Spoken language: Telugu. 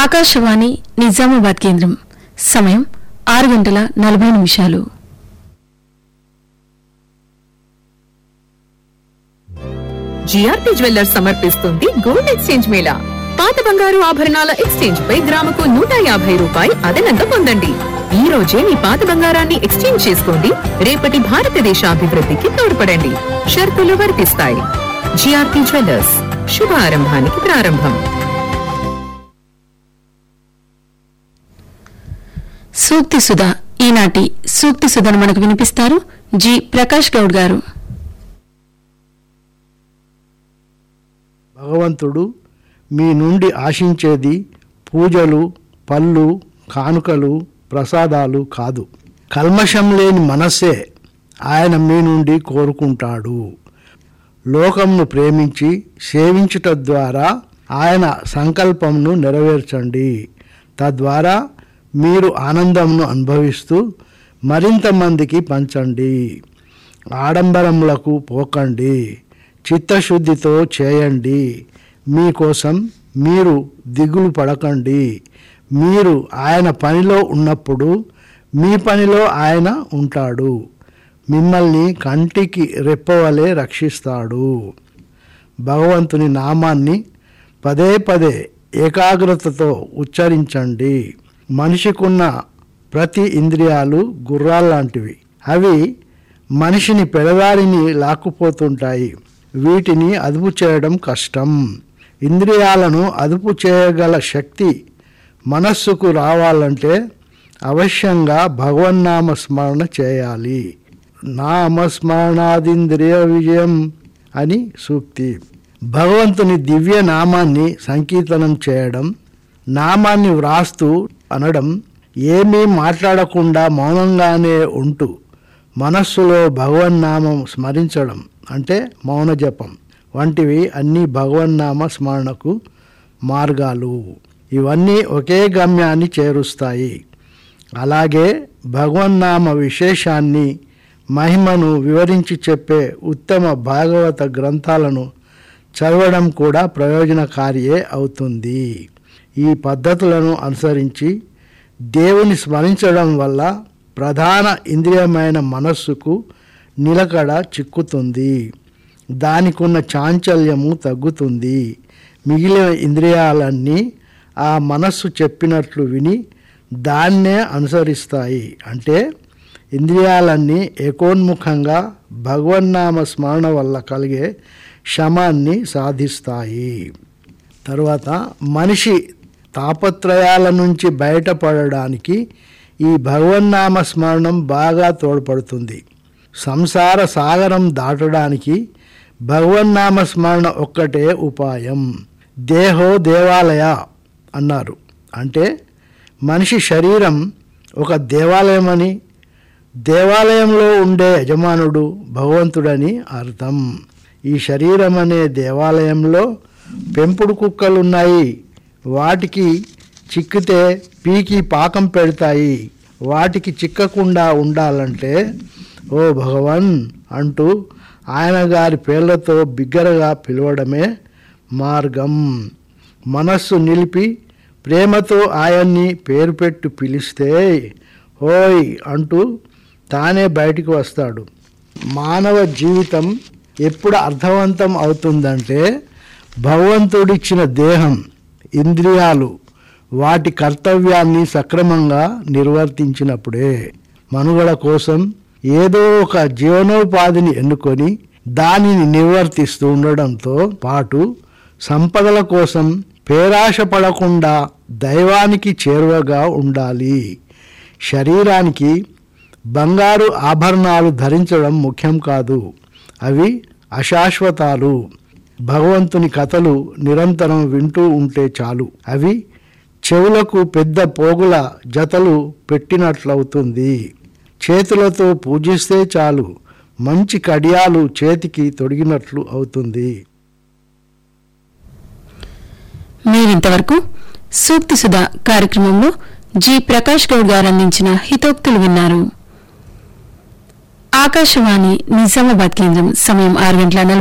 ఆకాశవాణి నిజామాబాద్ కేంద్రం సమయం ఆరు గంటల నలభై నిమిషాలు జిఆర్పి జ్యువెల్లర్స్ సమర్పిస్తుంది గోల్డ్ ఎక్స్చేంజ్ మేళా పాత బంగారు ఆభరణాల ఎక్స్చేంజ్ పై గ్రాముకు నూట యాభై రూపాయి అదనంగా పొందండి ఈ రోజే మీ పాత బంగారాన్ని ఎక్స్చేంజ్ చేసుకోండి రేపటి భారతదేశ అభివృద్ధికి తోడ్పడండి షరతులు వర్తిస్తాయి జిఆర్పి జ్యువెల్లర్స్ శుభారంభానికి ప్రారంభం సూక్తి సుధ ఈనాటి సూక్తి సుధను మనకు వినిపిస్తారు జి ప్రకాష్ గౌడ్ గారు భగవంతుడు మీ నుండి ఆశించేది పూజలు పళ్ళు కానుకలు ప్రసాదాలు కాదు కల్మషం లేని మనస్సే ఆయన మీ నుండి కోరుకుంటాడు లోకంను ప్రేమించి సేవించుట ద్వారా ఆయన సంకల్పంను నెరవేర్చండి తద్వారా మీరు ఆనందంను అనుభవిస్తూ మరింత మందికి పంచండి ఆడంబరములకు పోకండి చిత్తశుద్ధితో చేయండి మీకోసం మీరు దిగులు పడకండి మీరు ఆయన పనిలో ఉన్నప్పుడు మీ పనిలో ఆయన ఉంటాడు మిమ్మల్ని కంటికి రెప్పవలే రక్షిస్తాడు భగవంతుని నామాన్ని పదే పదే ఏకాగ్రతతో ఉచ్చరించండి మనిషికున్న ప్రతి ఇంద్రియాలు గుర్రాల్లాంటివి అవి మనిషిని పెడదారిని లాక్కుపోతుంటాయి వీటిని అదుపు చేయడం కష్టం ఇంద్రియాలను అదుపు చేయగల శక్తి మనస్సుకు రావాలంటే అవశ్యంగా భగవన్నామ స్మరణ చేయాలి నామస్మరణాదింద్రియ విజయం అని సూక్తి భగవంతుని దివ్య నామాన్ని సంకీర్తనం చేయడం నామాన్ని వ్రాస్తూ అనడం ఏమీ మాట్లాడకుండా మౌనంగానే ఉంటూ మనస్సులో భగవన్నామం స్మరించడం అంటే మౌన జపం వంటివి అన్ని భగవన్నామ స్మరణకు మార్గాలు ఇవన్నీ ఒకే గమ్యాన్ని చేరుస్తాయి అలాగే భగవన్నామ విశేషాన్ని మహిమను వివరించి చెప్పే ఉత్తమ భాగవత గ్రంథాలను చదవడం కూడా ప్రయోజనకారియే అవుతుంది ఈ పద్ధతులను అనుసరించి దేవుని స్మరించడం వల్ల ప్రధాన ఇంద్రియమైన మనస్సుకు నిలకడ చిక్కుతుంది దానికున్న చాంచల్యము తగ్గుతుంది మిగిలిన ఇంద్రియాలన్నీ ఆ మనస్సు చెప్పినట్లు విని దాన్నే అనుసరిస్తాయి అంటే ఇంద్రియాలన్నీ ఏకోన్ముఖంగా భగవన్నామ స్మరణ వల్ల కలిగే శమాన్ని సాధిస్తాయి తరువాత మనిషి తాపత్రయాల నుంచి బయటపడడానికి ఈ భగవన్నామ స్మరణం బాగా తోడ్పడుతుంది సంసార సాగరం దాటడానికి భగవన్నామ స్మరణ ఒక్కటే ఉపాయం దేహో దేవాలయ అన్నారు అంటే మనిషి శరీరం ఒక దేవాలయమని దేవాలయంలో ఉండే యజమానుడు భగవంతుడని అర్థం ఈ శరీరం అనే దేవాలయంలో పెంపుడు కుక్కలున్నాయి వాటికి చిక్కితే పీకి పాకం పెడతాయి వాటికి చిక్కకుండా ఉండాలంటే ఓ భగవన్ అంటూ ఆయన గారి పేర్లతో బిగ్గరగా పిలవడమే మార్గం మనస్సు నిలిపి ప్రేమతో ఆయన్ని పేరు పెట్టి పిలిస్తే ఓయ్ అంటూ తానే బయటికి వస్తాడు మానవ జీవితం ఎప్పుడు అర్థవంతం అవుతుందంటే భగవంతుడిచ్చిన దేహం ఇంద్రియాలు వాటి కర్తవ్యాన్ని సక్రమంగా నిర్వర్తించినప్పుడే మనుగడ కోసం ఏదో ఒక జీవనోపాధిని ఎన్నుకొని దానిని నిర్వర్తిస్తూ ఉండడంతో పాటు సంపదల కోసం పేరాశ పడకుండా దైవానికి చేరువగా ఉండాలి శరీరానికి బంగారు ఆభరణాలు ధరించడం ముఖ్యం కాదు అవి అశాశ్వతాలు భగవంతుని కథలు నిరంతరం వింటూ ఉంటే చాలు అవి చెవులకు పెద్ద పోగుల జతలు పెట్టినట్లవుతుంది చేతులతో పూజిస్తే చాలు మంచి కడియాలు చేతికి తొడిగినట్లు అవుతుంది మీరింతవరకు సూక్తి సుధ కార్యక్రమంలో జి ప్రకాష్ గౌడ్ గారు అందించిన హితోక్తులు విన్నారు ఆకాశవాణి నిజామాబాద్ కేంద్రం సమయం ఆరు గంటల నలభై